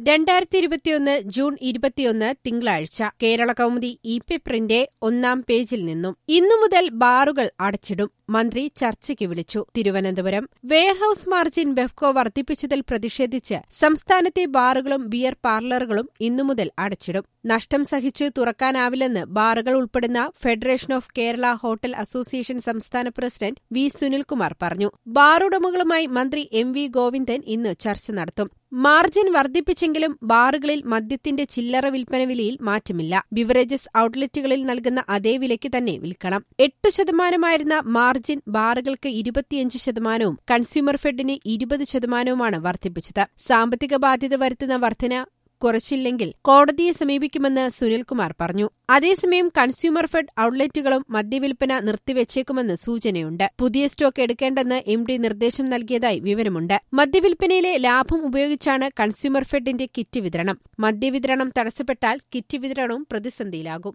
രണ്ടായിരത്തി ഇരുപത്തിയൊന്ന് ജൂൺ ഇരുപത്തിയൊന്ന് തിങ്കളാഴ്ച കേരള കൗമുദി ഇ പേപ്പറിന്റെ ഒന്നാം പേജിൽ നിന്നും ഇന്നു മുതൽ ബാറുകൾ അടച്ചിടും മന്ത്രി ചർച്ചയ്ക്ക് വിളിച്ചു തിരുവനന്തപുരം വെയർഹൌസ് മാർജിൻ ബെഫ്കോ വർദ്ധിപ്പിച്ചതിൽ പ്രതിഷേധിച്ച് സംസ്ഥാനത്തെ ബാറുകളും ബിയർ പാർലറുകളും ഇന്നു മുതൽ അടച്ചിടും നഷ്ടം സഹിച്ച് തുറക്കാനാവില്ലെന്ന് ബാറുകൾ ഉൾപ്പെടുന്ന federation of Kerala hotel association സംസ്ഥാന പ്രസിഡന്റ് വി സുനിൽകുമാർ പറഞ്ഞു ബാറുടമകളുമായി മന്ത്രി എം വി ഗോവിന്ദൻ ഇന്ന് ചർച്ച നടത്തും മാർജിൻ വർദ്ധിപ്പിച്ചെങ്കിലും ബാറുകളിൽ മദ്യത്തിന്റെ ചില്ലറ വിൽപ്പന വിലയിൽ മാറ്റമില്ല ബിവറേജസ് ഔട്ട്ലെറ്റുകളിൽ നൽകുന്ന അതേ വിലയ്ക്ക് തന്നെ വിൽക്കണം എട്ട് ശതമാനമായിരുന്ന മാർജിൻ ബാറുകൾക്ക് ഇരുപത്തിയഞ്ച് ശതമാനവും കൺസ്യൂമർ ഫെഡിന് ഇരുപത് ശതമാനവുമാണ് വർദ്ധിപ്പിച്ചത് സാമ്പത്തിക ബാധ്യത വരുത്തുന്ന വർധന കുറച്ചില്ലെങ്കിൽ കോടതിയെ സമീപിക്കുമെന്ന് സുനിൽകുമാർ പറഞ്ഞു അതേസമയം കൺസ്യൂമർ ഫെഡ് ഔട്ട്ലെറ്റുകളും മദ്യവിൽപ്പന നിർത്തിവെച്ചേക്കുമെന്ന് സൂചനയുണ്ട് പുതിയ സ്റ്റോക്ക് എടുക്കേണ്ടെന്ന് എം ഡി നിർദ്ദേശം നൽകിയതായി വിവരമുണ്ട് മദ്യവിൽപ്പനയിലെ ലാഭം ഉപയോഗിച്ചാണ് കൺസ്യൂമർ ഫെഡിന്റെ കിറ്റ് വിതരണം മദ്യവിതരണം തടസ്സപ്പെട്ടാൽ കിറ്റ് വിതരണവും പ്രതിസന്ധിയിലാകും